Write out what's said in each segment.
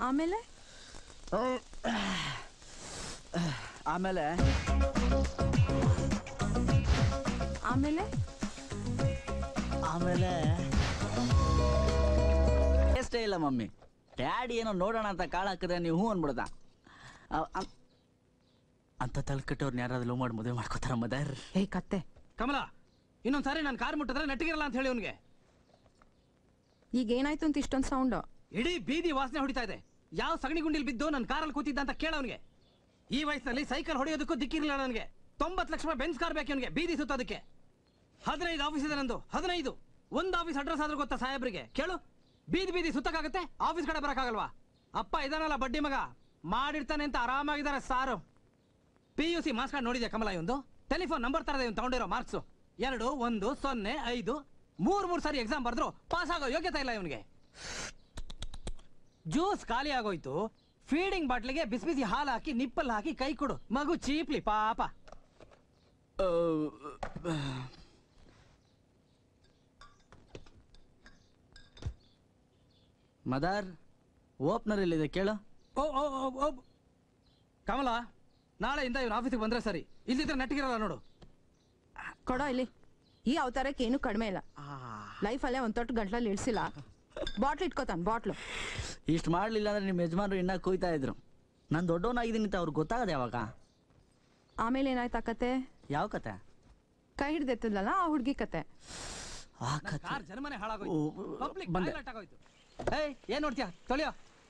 ಆಮೇಲೆ ಆಮೇಲೆ ಆಮೇಲೆ ಆಮೇಲೆ ಎಷ್ಟೇ ಇಲ್ಲ ಮಮ್ಮಿ ಡ್ಯಾಡಿ ಏನೋ ನೋಡೋಣ ಅಂತ ಕಾಳು ಹಾಕಿದ್ರೆ ನೀವು ಹ್ಞೂ ಅನ್ಬಿಡ್ದ ಅ- ಅಂ- ಅಂತ ತಲೆಕಟ್ಟವ್ರನ್ನ ಯಾರಾದ್ರೂ ಲವ್ ಮಾಡಿ ಮದುವೆ ಮಾಡ್ಕೋತಾರ ಮದರ್ ಹೇ ಕತ್ತೆ ಕಮಲ ಇನ್ನೊಂದ್ಸಾರಿ ನಾನು ಕಾರ್ ಮುಟ್ಟಿದ್ರೆ ನೆಟ್ಟಿಗಿರಲ್ಲ ಅಂತ ಹೇಳಿ ಅವನಿಗೆ ಈಗ ಏನಾಯ್ತು ಅಂತ ಇಷ್ಟೊಂದು ಸೌಂಡು ಇಡೀ ಬೀದಿ ವಾಸನೆ ಹೊಡಿತಾ ಇದೆ ಯಾವ ಸಗಣಿ ಗುಂಡಿಲ್ ಬಿದ್ದು ನನ್ನ ಕಾರಲ್ಲಿ ಕೂತಿದ್ದ ಅಂತ ಕೇಳವನಿಗೆ ಈ ವಯಸ್ಸಿನಲ್ಲಿ ಸೈಕಲ್ ಹೊಡೆಯೋದಕ್ಕೂ ದಿಕ್ಕಿರಲಿಲ್ಲ ನನಗೆ ತೊಂಬತ್ತು ಲಕ್ಷ ರೂಪಾಯಿ ಬೆನ್ಸ್ ಕಾರ್ ಬೇಕು ಅವನಿಗೆ ಬೀದಿ ಸುತ್ತೋದಕ್ಕೆ ಹದಿನೈದು ಆಫೀಸ್ ಇದೆ ನಂದು ಹದಿನೈದು ಒಂದು ಆಫೀಸ್ ಅಡ್ರೆಸ್ ಆದ್ರೂ ಗೊತ್ತಾ ಸಾಹೇಬ್ರಿಗೆ ಕೇಳು ಬೀದಿ ಬೀದಿ ಸುತ್ತಕ್ಕಾಗತ್ತೆ ಆಫೀಸ್ ಕಡೆ ಬರಕ್ಕಾಗಲ್ವಾ ಅಪ್ಪ ಇದಾನಲ್ಲ ಬಡ್ಡಿ ಮಗ ಮಾಡಿರ್ತಾನೆ ಅಂತ ಆರಾಮಾಗಿದ್ದಾರೆ sir P U C marks card ನೋಡಿದೆ ಕಮಲ ಒಂದು ಟೆಲಿಫೋನ್ ನಂಬರ್ ತರದೆ ಇವ್ನು ತಗೊಂಡಿರೋ ಮಾರ್ಕ್ಸ್ ಎರಡು ಒಂದು ಸೊನ್ನೆ ಐದು ಮೂರ್ ಮೂರ್ ಸಾರಿ ಎಕ್ಸಾಮ್ ಬರೆದ್ರು ಪಾಸ್ ಆಗೋ ಯೋಗ್ಯತೆ ಇಲ್ಲ ಇವನಿಗೆ ಜ್ಯೂಸ್ ಖಾಲಿ ಆಗೋಯ್ತು ಫೀಡಿಂಗ್ ಬಾಟ್ಲಿಗೆ ಬಿಸಿ ಬಿಸಿ ಹಾಲು ಹಾಕಿ ನಿಪ್ಪಲ್ ಹಾಕಿ ಕೈ ಕೊಡು ಮಗು ಚೀಪ್ಲಿ ಪಾಪ ಮದರ್ ಓಪನರ್ ಎಲ್ಲಿದೆ ಕೇಳು ಓ ಓ ಓ, ಓ ಕಮಲ ನಾಳೆಯಿಂದ ಇವನು ಆಫೀಸಿಗೆ ಬಂದ್ರೆ ಸರಿ ಇಲ್ದಿದ್ರೆ ನೆಟ್ಟಿಗಿರಲ್ಲ ನೋಡು ಕೊಡೋ ಇಲ್ಲಿ ಈ ಅವತಾರಕ್ಕೆ ಏನು ಕಡಿಮೆ ಇಲ್ಲ ಲೈಫಲ್ಲೇ ಒಂದ್ ತೊಟ್ಟು ಗಂಟ್ಲಲ್ಲಿ ಇಳಿಸಿಲ್ಲ ಬಾಟ್ಲ್ ಇಟ್ಕೋತಾನೆ ಬಾಟ್ಲು ಇಷ್ಟು ಮಾಡಲಿಲ್ಲ ಅಂದ್ರೆ ನಿಮ್ಮ ಯಜಮಾನ್ರು ಇನ್ನ ಕೂಯ್ತಾ ಇದ್ರು ನಾನು ದೊಡ್ಡವನಾಗಿದ್ದೀನಿ ಅಂತ ಅವ್ರಿಗೆ ಗೊತ್ತಾಗದೆ ಯಾವಾಗ ಆಮೇಲೆ ಏನಾಯ್ತು ಆ ಕತೆ ಯಾವ ಕತೆ ಕೈ ಹಿಡ್ದೆತ್ತಲ್ಲ ಆ ಹುಡ್ಗಿ ಕತೆ ಆ ಕತೆ ಕಾರ್ ಜನ್ಮನೆ ಹಾಳಾಗೋಯ್ತು ಓ, ಪಬ್ಲಿಕ್ ಬಂದೆ. ಟಾಯ್ಲೆಟ್ ಆಗೋಯ್ತು ಏಯ್ ಏನ್ ನೋಡ್ತೀಯ ತೊಳಿಯೋ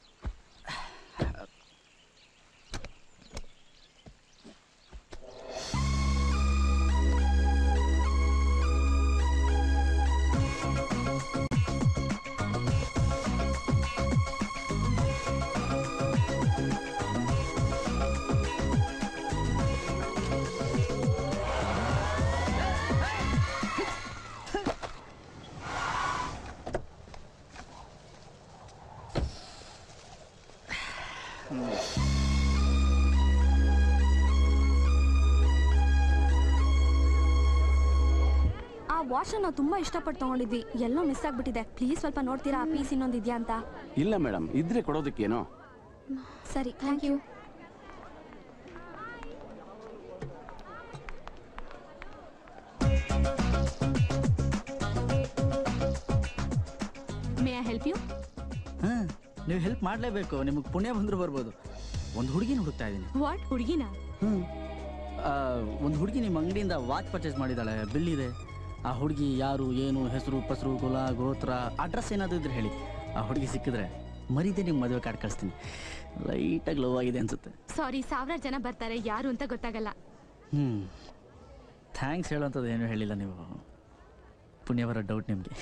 ಆ ವಾಚ್ ನಾವು ತುಂಬಾ ಇಷ್ಟಪಟ್ಟು ತಗೊಂಡಿದ್ವಿ ಎಲ್ಲೋ ಮಿಸ್ ಆಗ್ಬಿಟ್ಟಿದೆ ಪ್ಲೀಸ್ ಸ್ವಲ್ಪ ನೋಡ್ತೀರಾ ಆ ಪೀಸ್ ಇನ್ನೊಂದು ಇದೆಯಾ ಅಂತ ಇಲ್ಲ ಮೇಡಮ್ ಇದ್ರೆ ಕೊಡೋದಕ್ಕೇನೋ ಸರಿ thank you may I help you ಹಾಂ ನೀವು ಹೆಲ್ಪ್ ಮಾಡಲೇಬೇಕು ನಿಮಗೆ ಪುಣ್ಯ ಬಂದರೂ ಬರ್ಬೋದು ಒಂದು ಹುಡುಗಿನ ಹುಡುಕ್ತಾ ಇದ್ದೀನಿ ವಾಟ್ ಹುಡುಗಿನ ಹ್ಞೂ ಒಂದು ಹುಡುಗಿ ನಿಮ್ಮ ಅಂಗಡಿಯಿಂದ ವಾಚ್ ಪರ್ಚೇಸ್ ಮಾಡಿದ್ದಾಳೆ ಬಿಲ್ ಇದೆ ಆ ಹುಡುಗಿ ಯಾರು ಏನು ಹೆಸರು ಪಸರು ಕುಲ ಗೋತ್ರ ಅಡ್ರೆಸ್ ಏನಾದರೂ ಇದ್ರೆ ಹೇಳಿ ಆ ಹುಡುಗಿ ಸಿಕ್ಕಿದ್ರೆ ಮರಿದೆ ನಿಮ್ಮ ಮದುವೆ ಕಾರ್ಡ್ ಕಳಿಸ್ತೀನಿ ಲೈಟಾಗಿ ಲವ್ ಆಗಿದೆ ಅನ್ಸುತ್ತೆ ಸಾರಿ ಸಾವಿರಾರು ಜನ ಬರ್ತಾರೆ ಯಾರು ಅಂತ ಗೊತ್ತಾಗಲ್ಲ ಹ್ಞೂ ಥ್ಯಾಂಕ್ಸ್ ಹೇಳೋಂಥದ್ದು ಏನೂ ಹೇಳಿಲ್ಲ ನೀವು ಪುಣ್ಯ ಬರೋ ಡೌಟ್ ನಿಮಗೆ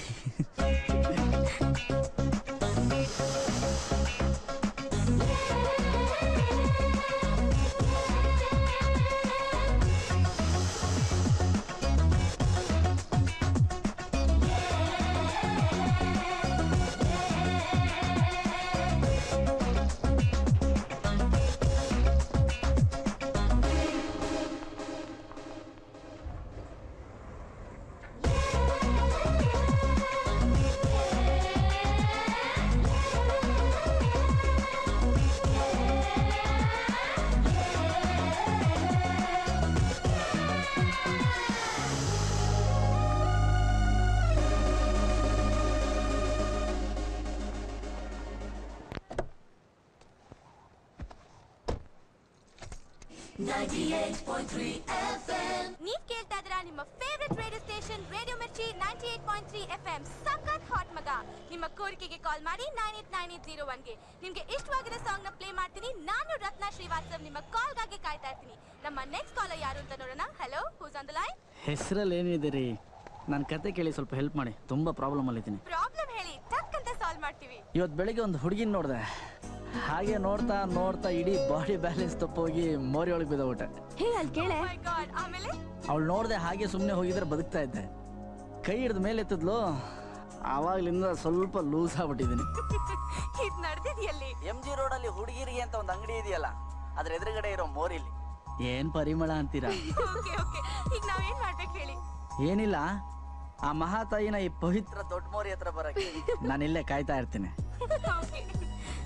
ನೀವ್ ಕೇಳ್ತಾ ಇದ್ರ ನಿಮ್ಮ favourite radio station radio Mirchi ninety eight point three F M ಸಖತ್ ಹಾಟ್ ಮಗ ನಿಮ್ಮ ಕೋರಿಕೆಗೆ ಕಾಲ್ ಮಾಡಿ nine eight nine eight zero ಒನ್ಗೆ ನಿಮ್ಗೆ ಇಷ್ಟವಾಗಿರೋ ಸಾಂಗ್ ನ ಪ್ಲೇ ಮಾಡ್ತೀನಿ ನಾನು ರತ್ನ ಶ್ರೀವಾಸ್ತವ್ ನಿಮ್ಮ ಕಾಲ್ಗಾಗಿ ಕಾಯ್ತಾ ಇರ್ತೀನಿ ನಮ್ಮ ನೆಕ್ಸ್ಟ್ ಕಾಲರ್ ಯಾರು ಅಂತ ನೋಡೋಣ hello who's on the line ಹೆಸರಲ್ಲಿ ಏನಿದೆ ರೀ ನನ್ನ ಕತೆ ಕೇಳಿ ಸ್ವಲ್ಪ ಹೆಲ್ಪ್ ಮಾಡಿ ತುಂಬ ಪ್ರಾಬ್ಲಮಲ್ಲಿದ್ದೀನಿ ಪ್ರಾಬ್ಲಮ್ ಹೇಳಿ ಟಕ್ ಅಂತ ಸಾಲ್ವ್ ಮಾಡ್ತೀವಿ ಇವತ್ತು ಬೆಳಿಗ್ಗೆ ಒಂದು ಹುಡುಗಿನ ನೋಡಿದೆ ಹಾಗೆ ನೋಡ್ತಾ ನೋಡ್ತಾ ಇಡೀ ಬಾಡಿ ಬ್ಯಾಲೆನ್ಸ್ ತಪ್ಪೋಗಿ ಮೋರಿ ಒಳಗೆ ಬಿದ್ದೋಗ್ಬಿಟ್ಟೆ ಹೇ ಅಲ್ಲಿ ಕೇಳೆ ಮೈ ಗಾಡ್ ಆಮೇಲೆ ಅವಳು ನೋಡ್ದೆ ಹಾಗೆ ಸುಮ್ಮನೆ ಹೋಗಿದ್ರೆ ಬದುಕ್ತಾ ಇದ್ದೆ ಕೈ ಹಿಡಿದ ಮೇಲೆ ಎತ್ತಿದ್ಲು ಆವಾಗ್ಲಿಂದ ಸ್ವಲ್ಪ ಲೂಸ್ ಆಗ್ಬಿಟ್ಟಿದ್ದೀನಿ ಇದ್ ನಡೆದಿದೆಯಲ್ಲಿ ಎಂ ಜಿ ರೋಡಲ್ಲಿ ಹುಡುಗಿರಿಗೆ ಅಂತ ಒಂದು ಅಂಗಡಿ ಇದೆಯಲ್ಲ ಅದ್ರ ಎದುರುಗಡೆ ಇರೋ ಮೋರಿಲಿ ಏನ್ ಪರಿಮಳ ಅಂತೀರಾ ಓಕೆ ಓಕೆ ಈಗ ನಾವೇನ್ ಮಾಡ್ಬೇಕು ಹೇಳಿ ಏನಿಲ್ಲ ಆ ಮಹಾತಾಯಿನ ಈ ಪವಿತ್ರ ದೊಡ್ಡ ಮೋರಿ ಹತ್ರ ಬರಕ್ಕೆ ನಾನು ಇಲ್ಲೇ ಕಾಯ್ತಾ ಇರ್ತೀನಿ ಓಕೆ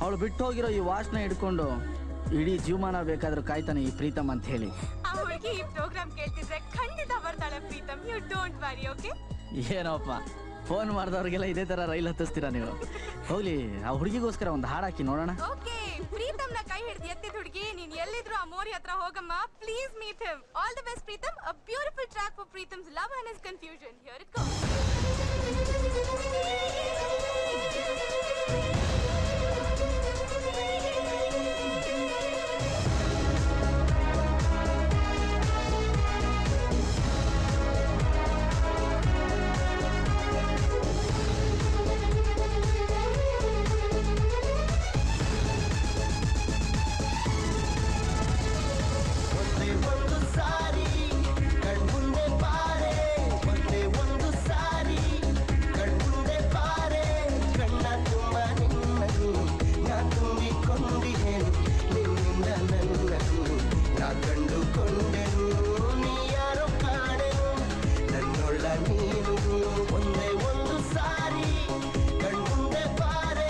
ಅವಳು ಬಿಟ್ಟು ಹೋಗಿರೋ ಈ ವಾಚ್ನ ಹಿಡ್ಕೊಂಡು ಇಡೀ ಜೀವಮಾನ ಬೇಕಾದ್ರೂ ಕಾಯ್ತಾನೆ ಈ ಪ್ರೀತಮ್ ಅಂತ ಹೇಳಿ ಆ ಹುಡುಗಿ ಈ ಪ್ರೋಗ್ರಾಮ್ ಕೇಳ್ತಿದ್ರೆ ಖಂಡಿತ ಬರ್ತಾಳೆ Preetam you don't worry okay ಏನೋಪ್ಪ ಫೋನ್ ಮಾಡಿದವ್ರಿಗೆಲ್ಲ ಇದೇ ತರ ರೈಲ್ ಹತ್ತಿಸ್ತೀರಾ ನೀವು ಹೋಗ್ಲಿ ಆ ಹುಡುಗಿಗೋಸ್ಕರ ಒಂದು ಹಾಡು ಹಾಕಿ ನೋಡೋಣ ಓಕೆ ಪ್ರೀತಮ್ನ ಕೈ ಹಿಡಿದು ಎತ್ತಿದ ಹುಡುಗಿ ನೀನ್ ಎಲ್ಲಿದ್ರು ಆ ಮೋರಿ ಹತ್ರ ಹೋಗಮ್ಮ please meet him all the best Preetam a beautiful track for Preetam's love and his confusion here it go ಒಂದೇ ಒಂದು ಸಾರಿ ಕಣ್ಮುಂದೆ ಬಾರೆ ಒಂದೇ ಒಂದು ಸಾರಿ ಕಣ್ಮುಂದೆ ಬಾರೆ ಕಣ್ಣ ತುಂಬ ನಿನ್ನನ್ನು ನಾ ತುಂಬಿಕೊಂಡಿಹೆನು ನಿನ್ನಿಂದ ನನ್ನನ್ನು ನಾ ಕಂಡುಕೊಂಡೆನು ನೀ ಯಾರೋ ಕಾಣೆನು ನನ್ನೊಳ್ಳ ನೀನು ಒಂದೇ ಒಂದು ಸಾರಿ ಕಣ್ಮುಂದೆ ಬಾರೆ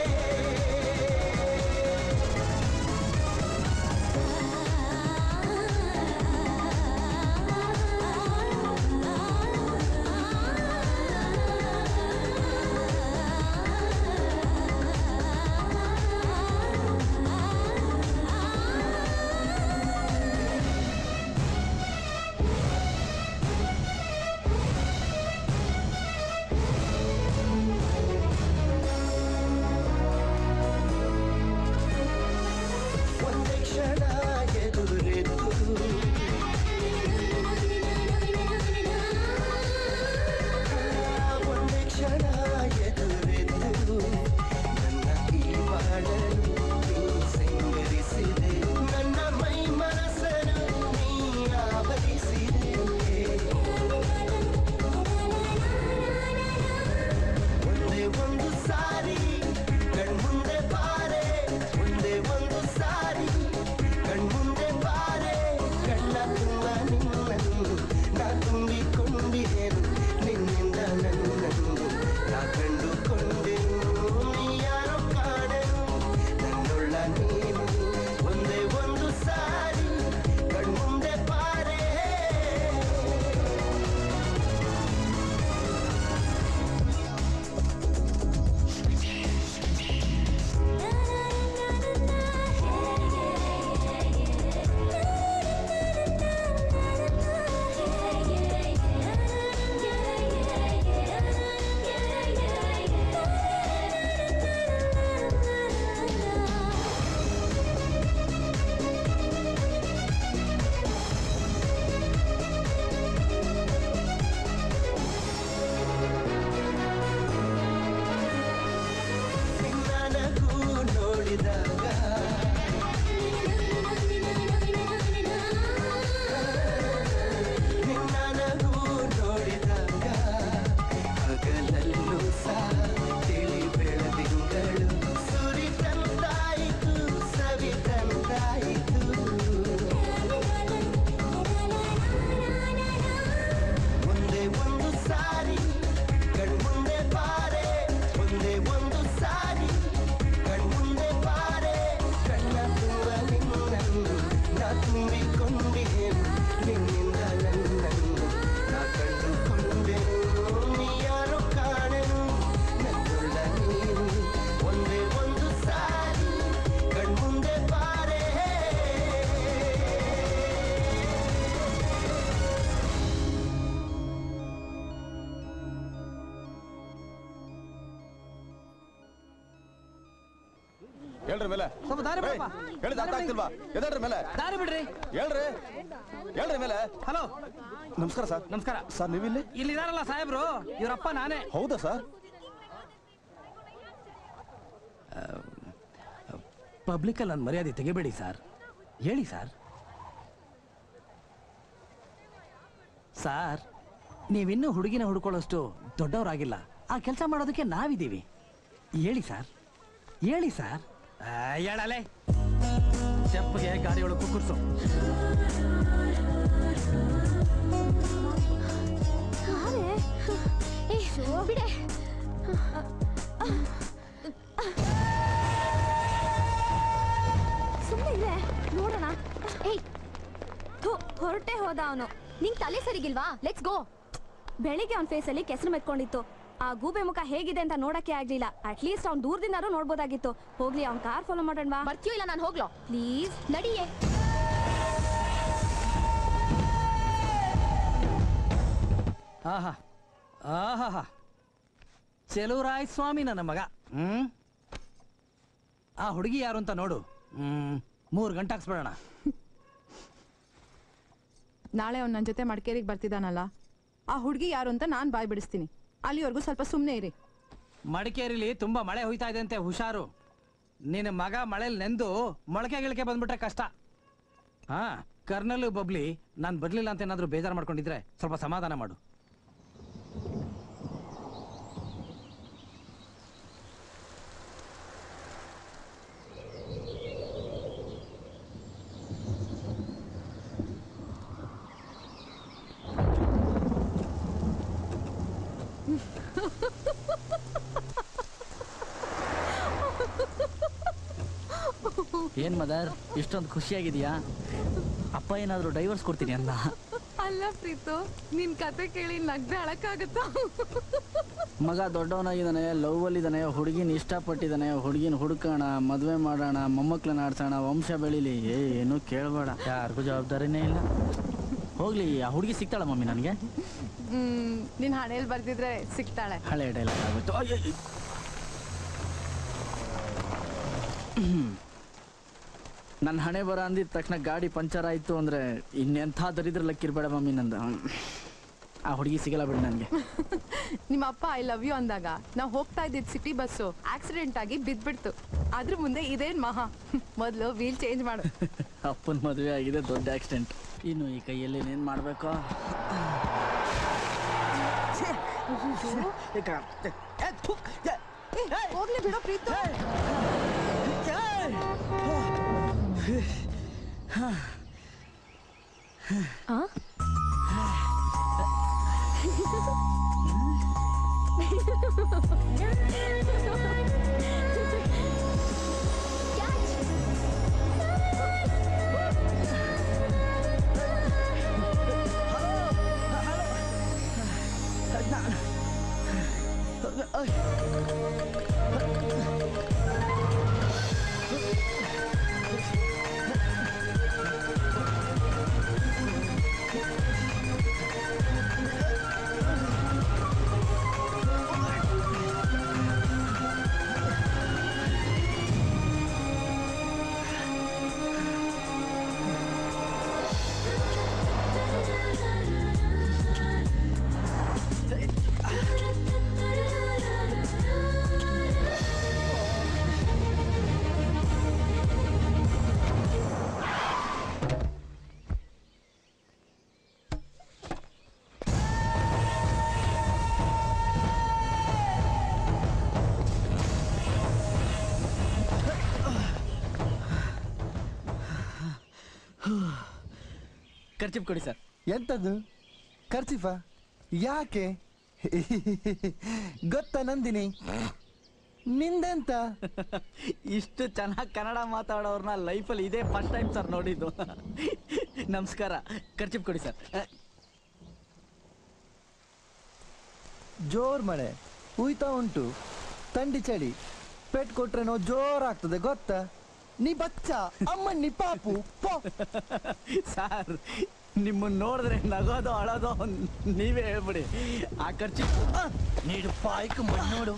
ಒಂದೇ ಕ್ಷಣ ಎದುರೆದ್ದು ಒಂದೇ ಕ್ಷಣ ಎದುರೆದ್ದು ನನ್ನ ಈ ಮಾಡಲು ನೀ ಸಿಂಗರಿಸಿದೆ ನನ್ನ ಮೈ ಮನಸ್ಸನ್ನು ನೀ ಆವರಿಸಿದೆ ಒಂದೇ ಒಂದು ಸಾರಿ ಕಣ್ಮುಂದೆ ಬಾರೆ ಒಂದೇ ಒಂದು ಸಾರಿ ಕಣ್ಮುಂದೆ ಬಾರೆ ಕಣ್ಣ ತುಂಬ ನಿನ್ನನ್ನು ನಾ ತುಂಬಿಕೊಂಡಿದ್ದೇನು ನಿನ್ನಿಂದ ನನ್ನನ್ನು ನಾ ಕಂಡುಕೊಂಡೆನು ನೀ ಯಾರೋ ಕಾಣೆನು ನನ್ನೊಳ್ಳ ನೀನು ಒಂದೇ ಒಂದು ಸಾರಿ ಕಣ್ಮುಂದೆ ಬಾರೆ ನಿನ್ನನಗೂ ನೋಡಿದಾಗ ನಿನ್ನನಗೂ ನೋಡಿದಾಗ ಹಗಲಲ್ಲೂ ಸಹ ತಿಳಿ ಬೆಳದಿಂಗಳು ಸುರಿತಂತಾಯಿತು ಸವಿತಂತಾಯಿತು ಒಂದೇ ಒಂದು ಸಾರಿ ಕಣ್ಮುಂದೆ ಬಾರೆ ಒಂದೇ ಒಂದು ಸಾರಿ ಕಣ್ಮುಂದೆ ಬಾರೆ ಕಣ್ಣ ತುಂಬ ನಿನ್ನನ್ನು ನಾ ತುಂಬಿಕೊಂಡಿದ್ದೇನು ನಿನ್ನಿಂದ ನನ್ನನ್ನು ನಾ ಕಂಡುಕೊಂಡೆನು ನೀ ಯಾರೋ ಕಾಣೆನು ನನ್ನೊಳ್ಳ ನೀನು ಒಂದೇ ಒಂದು ಸಾರಿ ಕಣ್ಮುಂದೆ ಬಾರೆ ಹೇಳ್ರಿ ಮೇಲೆ ಸ್ವಲ್ಪ ದಾರಿ ಬಿಡಪ್ಪ. ಹೇಳಿದ ಅರ್ಥ ಆಗ್ತಿಲ್ವಾ ಎದೇಳ್ರಿ ಮೇಲೆ ದಾರಿ ಬಿಡ್ರಿ ಹೇಳ್ರಿ ಹೇಳ್ರಿ ಮೇಲೆ ಹಲೋ ನಮಸ್ಕಾರ ಸರ್ ನಮಸ್ಕಾರ ಸರ್ ನೀವಿಲ್ಲಿ ಇಲ್ಲಿ ಇದಾರಲ್ಲ ಸಾಹೇಬ್ರು ಇವರಪ್ಪ ನಾನೇ ಹೌದಾ ಸರ್ ಪಬ್ಲಿಕಲ್ಲಿ ನನ್ನ ಮರ್ಯಾದೆ ತೆಗಿಬೇಡಿ ಸರ್ ಹೇಳಿ ಸರ್ ಸರ್ ನೀವಿನ್ನೂ ಹುಡುಗಿನ ಹುಡ್ಕೊಳ್ಳೋಷ್ಟು ದೊಡ್ಡವರಾಗಿಲ್ಲ ಆ ಕೆಲಸ ಮಾಡೋದಕ್ಕೆ ನಾವಿದ್ದೀವಿ ಹೇಳಿ ಸರ್ ಹೇಳಿ ಸರ್ ಹೇಳಲೆ ಚೆಪ್ಪಗೆ ಗಾಡಿ ಒಳಗೆ ಕುಕ್ಕರ್ಸು ಬಿಡೆ ನೋಡೋಣ ಏಯ್ ಥು ಹೊರಟೆ ಹೋದ ಅವನು ನಿಂಗ್ ತಲೆ ಸರಿಗಿಲ್ವಾ ಲೆಟ್ಸ್ ಗೋ ಬೆಳಿಗ್ಗೆ ಅವನ ಫೇಸಲ್ಲಿ ಕೆಸರು ಮೆತ್ಕೊಂಡಿತ್ತು ಆ ಗೂಬೆ ಮುಖ ಹೇಗಿದೆ ಅಂತ ನೋಡಕ್ಕೆ ಆಗ್ಲಿಲ್ಲ ಅಟ್ಲೀಸ್ಟ್ ಅವ್ನ್ ದೂರದಿಂದಾರು ನೋಡ್ಬೋದಾಗಿತ್ತು ಹೋಗ್ಲಿ ಅವ್ನ್ ಕಾರ್ ಫಾಲೋ ಮಾಡೋಣ ಬರ್ತೀಯೋ ಇಲ್ಲ ನಾನು ಹೋಗ್ಲೋ ಪ್ಲೀಸ್ ನಡಿಯೇ ಆಹಾ ಆಹಾ ಚೆಲುವರಾಯ ಸ್ವಾಮಿ ನನ್ನ ಮಗ ಹ್ಮ್ ಆ ಹುಡುಗಿ ಯಾರು ಅಂತ ನೋಡು ಹ್ಮ್ ಮೂರು ಗಂಟೆ ಹಾಕ್ಸ್ಬಿಡೋಣ ನಾಳೆ ಅವ್ನು ನನ್ನ ಜೊತೆ ಮಡಿಕೇರಿಗೆ ಬರ್ತಿದ್ದಾನಲ್ಲ ಆ ಹುಡುಗಿ ಯಾರು ಅಂತ ನಾನು ಬಾಯ್ ಬಿಡಿಸ್ತೀನಿ ಅಲ್ಲಿವರೆಗೂ ಸ್ವಲ್ಪ ಸುಮ್ಮನೆ ಇರಿ ಮಡಿಕೇರಿಲಿ ತುಂಬಾ ಮಳೆ ಹೋಯ್ತಾ ಇದೆ ಅಂತೆ ಹುಷಾರು ನಿನ್ನ ಮಗ ಮಳೆಲಿ ನೆಂದು ಮೊಳಕೆ ಗಿಳಕೆ ಬಂದ್ಬಿಟ್ರೆ ಕಷ್ಟ ಹಾ ಕರ್ನಲ್ ಬಬ್ಲಿ ನಾನು ಬರ್ಲಿಲ್ಲ ಅಂತ ಏನಾದ್ರೂ ಬೇಜಾರು ಮಾಡ್ಕೊಂಡಿದ್ರೆ ಸ್ವಲ್ಪ ಸಮಾಧಾನ ಮಾಡು ಏನ್ ಮದರ್ ಇಷ್ಟೊಂದು ಖುಷಿಯಾಗಿದೆಯಾ ಅಪ್ಪ ಏನಾದರೂ ಡೈವರ್ಸ್ ಕೊಡ್ತೀನಿ ಅನ್ನ ಅಲ್ಲ ಪ್ರೀತು ನಿನ್ ಕತೆ ಕೇಳಿ ನಗ್ದೆ ಅಳಕ್ಕಾಗತ್ತಾ ಮಗ ದೊಡ್ಡವನಾಗಿದ್ದಾನೆ ಲವ್ ಅಲ್ಲಿದ್ದಾನೆ ಹುಡುಗಿನ ಇಷ್ಟಪಟ್ಟಿದ್ದಾನೆ ಹುಡುಗಿನ ಹುಡುಕೋಣ ಮದುವೆ ಮಾಡೋಣ ಮೊಮ್ಮಕ್ಳನ್ನ ಆಡ್ಸೋಣ ವಂಶ ಬೆಳೀಲಿ ಏ ಏನು ಕೇಳಬೇಡ ಯಾರಿಗೂ ಜವಾಬ್ದಾರಿನೇ ಇಲ್ಲ ಹೋಗ್ಲಿ ಆ ಹುಡುಗಿ ಸಿಗ್ತಾಳ ಮಮ್ಮಿ ನನಗೆ ಹ್ಮ್ ನಿನ್ ಹಣೆಯಲ್ಲಿ ಬರ್ದಿದ್ರೆ ಸಿಗ್ತಾಳೆ ಹಳೆ ಡೈಲಾಗ್ ಆಗೋಯ್ತು ಅಯ್ಯಯ್ಯ. ಹ್ಮ್. ನನ್ನ ಹಣೆ ಬರ ಅಂದಿದ ತಕ್ಷಣ ಗಾಡಿ ಪಂಚರ್ ಆಯ್ತು ಅಂದ್ರೆ ಇನ್ನೆಂಥ ದರಿದ್ರ ಲಕ್ಕಿರ್ಬೇಡ ಮಮ್ಮಿ ನಂದ ಆ ಹುಡುಗಿ ಸಿಗಲ್ಲ ಬಿಡಿ ನನಗೆ ನಿಮ್ಮ ಅಪ್ಪ ಐ ಲವ್ ಯು ಅಂದಾಗ ನಾವು ಹೋಗ್ತಾ ಇದ್ದಿದ್ ಸಿಟಿ ಬಸ್ಸು ಆಕ್ಸಿಡೆಂಟ್ ಆಗಿ ಬಿದ್ಬಿಡ್ತು ಅದ್ರ ಮುಂದೆ ಇದೇನ್ ಮಹಾ ಮೊದಲು ವೀಲ್ ಚೇಂಜ್ ಮಾಡು ಅಪ್ಪನ ಮದುವೆ ಆಗಿದೆ ದೊಡ್ಡ ಆಕ್ಸಿಡೆಂಟ್ ಇನ್ನು ಈ ಕೈಯಲ್ಲಿ ಏನೇನು ಮಾಡಬೇಕು ಹೋಗ್ಲಿ ಬಿಡೋ ಪ್ರೀತು ಖರ್ಚಿಪ್ ಕೊಡಿ ಸರ್ ಎಂತದ್ದು ಖರ್ಚಿಫ ಯಾಕೆ ಗೊತ್ತಾ ನಂದಿನಿ ನಿಂದೆಂತ ಇಷ್ಟು ಚೆನ್ನಾಗಿ ಕನ್ನಡ ಮಾತಾಡೋರ್ನ ಲೈಫಲ್ಲಿ ಇದೇ ಫಸ್ಟ್ ಟೈಮ್ ಸರ್ ನೋಡಿದ್ದು ನಮಸ್ಕಾರ ಖರ್ಚಿಪ್ ಕೊಡಿ ಸರ್ ಜೋರ್ ಮಳೆ ಉಯ್ತಾ ಉಂಟು ಥಂಡಿ ಚಳಿ ಪೆಟ್ ಕೊಟ್ರೇನೋ ಜೋರಾಗ್ತದೆ ಗೊತ್ತಾ ನೀ ಬಚ್ಚ ಅಮ್ಮ ನಿ ಪಾಪು ಪೋ ಸರ್ ನಿಮ್ಮನ್ನ ನೋಡಿದ್ರೆ ನಗೋದು ಅಳೋದು ನೀವೇ ಹೇಳ್ಬಿಡಿ ಆ ಖರ್ಚು ನೀಡು ಪಾಯ್ಕು ನೋಡು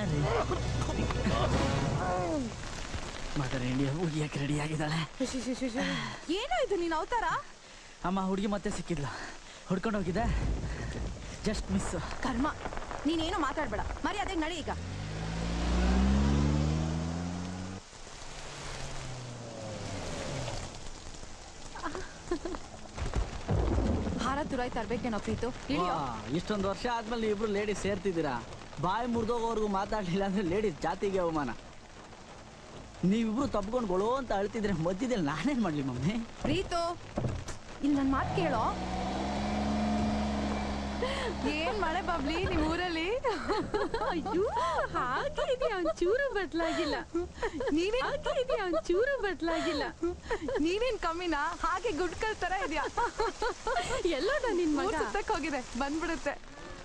ಯಾರು ಮದರ್ ಇಂಡಿಯಾ ಹುಡುಗಿಯಕ್ಕೆ ರೆಡಿ ಆಗಿದ್ದಾಳೆ ಏನೋ ಇದು ನೀನ್ ಅವತಾರ ಅಮ್ಮ ಹುಡುಗಿ ಮತ್ತೆ ಸಿಕ್ಕಿದ್ಲ ಹುಡ್ಕೊಂಡು ಹೋಗಿದ್ದೆ ಜಸ್ಟ್ ಮಿಸ್ ಕರ್ಮ ನೀನೇನು ಮಾತಾಡ್ಬೇಡ ಮರಿ ಅದೇ ನಡಿ ಈಗ ಹಾರ ತುರಾಯ್ ತರ್ಬೇಕೇನೋ ಪ್ರೀತು ಇಳಿಯೋ ಇಷ್ಟೊಂದು ವರ್ಷ ಆದ್ಮೇಲೆ ನೀವು ಇಬ್ರು ಲೇಡೀಸ್ ಸೇರ್ತಿದ್ದೀರಾ ಬಾಯಿ ಮುರಿದೋಗೋವರೆಗೂ ಮಾತಾಡ್ಲಿಲ್ಲ ಅಂದ್ರೆ ಲೇಡೀಸ್ ಜಾತಿಗೆ ಅವಮಾನ ನೀವಿಬ್ರು ತಪ್ಕೊಂಡು ಗೊಳೋ ಅಂತ ಅಳ್ತಿದ್ರೆ ಮಧ್ಯದಲ್ಲಿ ನಾನೇನ್ ಮಾಡ್ಲಿ ಮಮ್ಮಿ ಪ್ರೀತು ಇಲ್ಲಿ ನನ್ ಮಾತು ಕೇಳೋ ಏನ್ ಮಳೆ ಬಬ್ಲಿ ನಿಮ್ ಊರಲ್ಲಿ ಅಯ್ಯೋ ಹಾಗೆ ಇದೆಯಾ ಒಂಚೂರು ಬದಲಾಗಿಲ್ಲ ನೀವೇ ಹಾಗೆ ಇದೆಯಾ ಒಂಚೂರು ಬದಲಾಗಿಲ್ಲ ನೀವೇನ್ ಕಮ್ಮಿನಾ ಹಾಗೆ ಗುಡ್ಕಲ್ ತರ ಇದೆಯಾ ಎಲ್ಲೋದ ನಿನ್ ಊರ್ ಮಗ ಸುತ್ತಕ್ ಹೋಗಿದೆ ಬಂದ್ಬಿಡುತ್ತೆ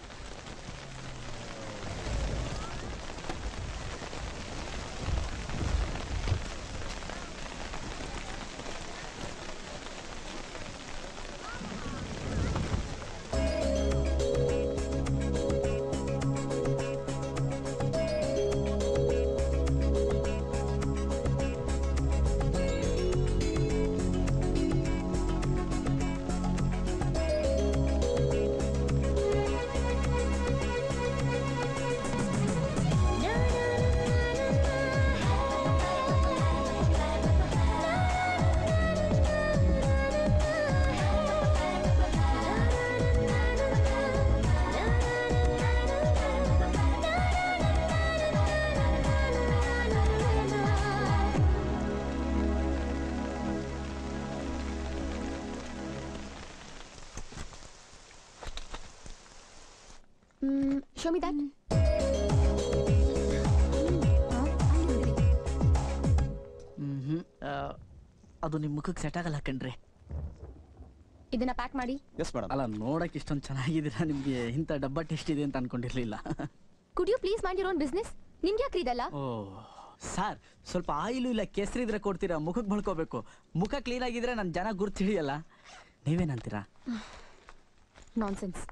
ಶೋ ಮಿ ದಟ್ ಹ್ಮ್ ಅದು ನಿಮ್ಮ ಮುಖಕ್ಕೆ ಸೆಟ್ ಆಗಲ್ಲ ಕಣ್ರಿ ಇದನ್ನ ಪ್ಯಾಕ್ ಮಾಡಿ ಎಸ್ ಮೇಡಮ್ ಅಲ್ಲ ನೋಡಕ್ ಇಷ್ಟೊಂದು ಚೆನ್ನಾಗಿದ್ದೀರಾ ನಿಮ್ಗೆ ಇಂಥ ಡಬ್ಬ ಟೆಸ್ಟ್ ಇದೆ ಅಂತ ಅನ್ಕೊಂಡಿರ್ಲಿಲ್ಲ could you please mind your own business ನಿಮ್ಗೆ ಯಾಕ್ರಿ ಇದಲ್ಲ ಓ ಸರ್ ಸ್ವಲ್ಪ ಆಯಿಲು ಇಲ್ಲ ಕೆಸರು ಇದ್ರೆ ಕೊಡ್ತೀರಾ ಮುಖಕ್ಕೆ ಬಳ್ಕೋಬೇಕು ಮುಖ ಕ್ಲೀನ್ ಆಗಿದ್ರೆ ನನ್ನ ಜನ ಗುರ್ತು ಹಿಡಿಯಲ್ಲ ನೀವೇನಂತೀರಾ ನಾನ್ಸೆನ್ಸ್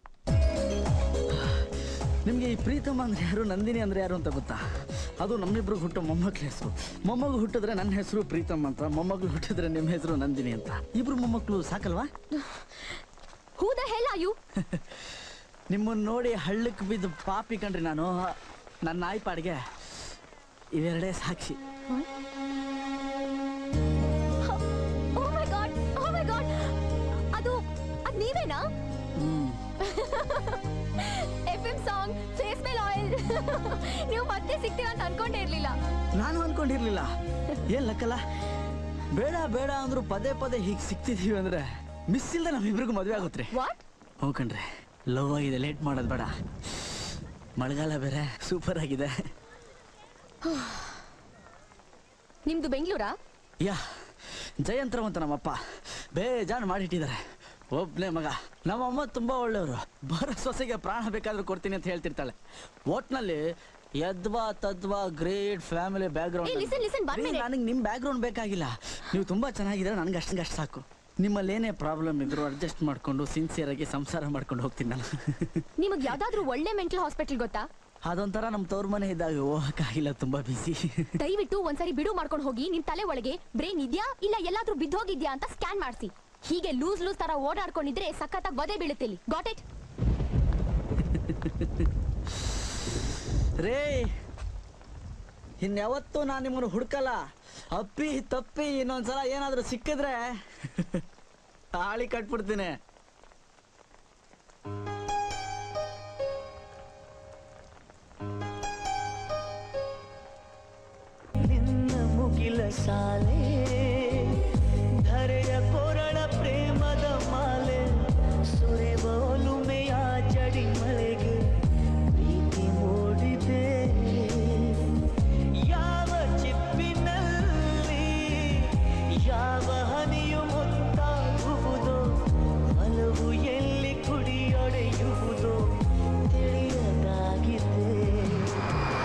ನಿಮಗೆ ಈ ಪ್ರೀತಮ್ ಅಂದ್ರೆ ಯಾರು ನಂದಿನಿ ಅಂದ್ರೆ ಯಾರು ಅಂತ ಗೊತ್ತಾ ಅದು ನಮ್ಮಿಬ್ರು ಹುಟ್ಟೋ ಮೊಮ್ಮಕ್ಳ ಹೆಸರು ಮೊಮ್ಮಗು ಹುಟ್ಟಿದ್ರೆ ನನ್ನ ಹೆಸರು ಪ್ರೀತಮ್ ಅಂತ ಮೊಮ್ಮಗಳು ಹುಟ್ಟಿದ್ರೆ ನಿಮ್ಮ ಹೆಸರು ನಂದಿನಿ ಅಂತ ಇಬ್ರು ಮೊಮ್ಮಕ್ಕಳು ಸಾಕಲ್ವಾ who the hell are you ನಿಮ್ಮನ್ನ ನೋಡಿ ಹಳ್ಳಕ್ಕೆ ಬಿದ್ದು ಪಾಪಿ ಕಣ್ರಿ ನಾನು ನನ್ನ ನಾಯಿ ಪಾಡಿಗೆ ಇವೆರಡೇ ಸಾಕ್ಷಿ ಓ ಮೈ ಗಾಡ್ ಓ ಮೈ ಗಾಡ್ ಅದು ಅದ್ ನೀವೇನಾ ಹ್ಮ್ ಎಫ್ ಎಂ ಸಾಂಗ್ ಫೇಸ್ ಮೇಲ್ ಆಯಿಲ್ ನೀವು ಮತ್ತೆ ಸಿಗ್ತೀರಾ ಅಂತ ಅನ್ಕೊಂಡೇ ಇರ್ಲಿಲ್ಲ ನಾನು ಅನ್ಕೊಂಡಿರ್ಲಿಲ್ಲ ಏನ್ ಲಕ್ಕಲ್ಲ ಬೇಡ ಬೇಡ ಅಂದ್ರು ಪದೇ ಪದೇ ಹೀಗೆ ಸಿಗ್ತಿದೀವಿ ಅಂದ್ರೆ ಮಿಸ್ ಇಲ್ದೆ ನಮ್ಮಿಬ್ರಿಗೂ ಮದುವೆ ಆಗುತ್ತೆ ವಾಟ್ ಹೋಗ್ಕಣ್ರಿ ಲವ್ ಆಗಿದೆ ಲೇಟ್ ಮಾಡೋದು ಬೇಡ ಮಳೆಗಾಲ ಬೇರೆ ಸೂಪರ್ ಆಗಿದೆ ನಿಮ್ದು ಬೆಂಗಳೂರಾ ಯಾ ಜಯಂತ್ರಂ ಅಂತ ನಮ್ಮಪ್ಪ ಬೇಜಾನ್ ಮಾಡಿಟ್ಟಿದ್ದಾರೆ ಒಬ್ನೇ ಮಗ ನಮ್ಮಮ್ಮ ತುಂಬಾ ಒಳ್ಳೆಯವರು ಬರೋ ಸೊಸೆಗೆ ಪ್ರಾಣ ಬೇಕಾದ್ರೂ ಕೊಡ್ತೀನಿ ಅಂತ ಹೇಳ್ತಿರ್ತಾಳೆ ಒಟ್ನಲ್ಲಿ ಯದ್ವಾ ತದ್ವಾ ಗ್ರೇಟ್ ಫ್ಯಾಮಿಲಿ ಬ್ಯಾಕ್ ಏ, listen, listen, one minute. ನನಗೆ ನಿಮ್ಮ ಬ್ಯಾಕ್ ಗ್ರೌಂಡ್ ಬೇಕಾಗಿಲ್ಲ ನೀವು ತುಂಬಾ ಚೆನ್ನಾಗಿದ್ರೆ ನನಗೆ ಅಷ್ಟಂಗೆ ಅಷ್ಟು ಸಾಕು ನಿಮ್ಮಲ್ಲಿ ಏನೇ ಪ್ರಾಬ್ಲಮ್ ಇದ್ರು ಅಡ್ಜಸ್ಟ್ ಮಾಡ್ಕೊಂಡು ಸಿನ್ಸಿಯರ್ ಆಗಿ ಸಂಸಾರ ಮಾಡ್ಕೊಂಡು ಹೋಗ್ತೀನಿ ನಾನು ನಿಮಗ್ ಯಾವ್ದಾದ್ರು ಒಳ್ಳೆ ಮೆಂಟಲ್ ಹಾಸ್ಪಿಟಲ್ ಗೊತ್ತಾ ಅದೊಂಥರ ನಮ್ಮ ತವ್ರ ಮನೆ ಇದ್ದಾಗ ಹೋಗಕ್ಕಾಗಿಲ್ಲ ತುಂಬಾ ಬಿಸಿ ದಯವಿಟ್ಟು ಒಂದ್ಸರಿ ಬಿಡು ಮಾಡ್ಕೊಂಡು ಹೋಗಿ ನಿಮ್ ತಲೆ ಒಳಗೆ ಬ್ರೈನ್ ಇದ್ಯಾ ಇಲ್ಲ ಎಲ್ಲಾದ್ರೂ ಬಿದ್ದೋಗಿದ್ಯಾ ಅಂತ ಸ್ಕ್ಯಾನ್ ಮಾಡಿಸಿ ಹೀಗೆ ಲೂಸ್ ಲೂಸ್ ತರ ಓಡಾಡ್ಕೊಂಡಿದ್ರೆ ಸಖತ್ತಾಗಿ ಬದೇ ಬೀಳುತ್ತೆ ಇಲ್ಲಿ ಗಾಟ್ ಇಟ್ ರೇ ಇನ್ಯಾವತ್ತೂ ನಾನು ನಿಮ್ಮನ್ನು ಹುಡ್ಕಲ್ಲ ಅಪ್ಪಿ ತಪ್ಪಿ ಇನ್ನೊಂದ್ಸಲ ಏನಾದ್ರೂ ಸಿಕ್ಕಿದ್ರೆ ತಾಳಿ ಕಟ್ಬಿಡ್ತೀನಿ ನಿನ್ನ ಮುಗಿಲ ಸಾಲೆ